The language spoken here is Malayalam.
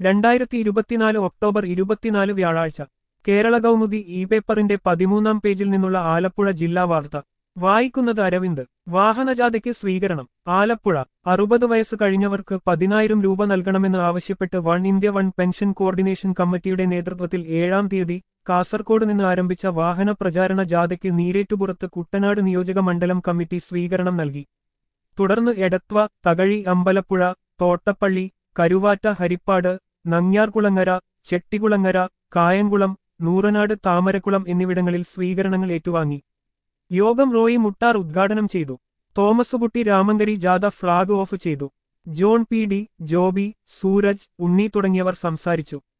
രണ്ടായിരത്തി ഇരുപത്തിനാല് ഒക്ടോബർ ഇരുപത്തിനാല് വ്യാഴാഴ്ച കേരള കൗമുദി ഇ പേപ്പറിന്റെ പതിമൂന്നാം പേജിൽ നിന്നുള്ള ആലപ്പുഴ ജില്ലാ വാർത്ത വായിക്കുന്നത് അരവിന്ദ് വാഹനജാഥയ്ക്ക് സ്വീകരണം ആലപ്പുഴ അറുപത് വയസ്സ് കഴിഞ്ഞവർക്ക് പതിനായിരം രൂപ നൽകണമെന്ന് ആവശ്യപ്പെട്ട് one India one pension coordination കമ്മിറ്റിയുടെ നേതൃത്വത്തിൽ ഏഴാം തീയതി കാസർകോട് നിന്ന് ആരംഭിച്ച വാഹന പ്രചാരണ ജാഥയ്ക്ക് നീരേറ്റുപുറത്ത് കുട്ടനാട് നിയോജക മണ്ഡലം കമ്മിറ്റി സ്വീകരണം നൽകി തുടർന്ന് എടത്വ തകഴി അമ്പലപ്പുഴ തോട്ടപ്പള്ളി കരുവാറ്റ ഹരിപ്പാട് നങ്ങ്യാർകുളങ്ങര ചെട്ടികുളങ്ങര കായംകുളം നൂറനാട് താമരക്കുളം എന്നിവിടങ്ങളിൽ സ്വീകരണങ്ങൾ ഏറ്റുവാങ്ങി യോഗം റോയി മുട്ടാർ ഉദ്ഘാടനം ചെയ്തു തോമസുകുട്ടി രാമങ്കരി ജാഥ ഫ്ളാഗ് ഓഫ് ചെയ്തു John P D Joby Sooraj Unni തുടങ്ങിയവർ സംസാരിച്ചു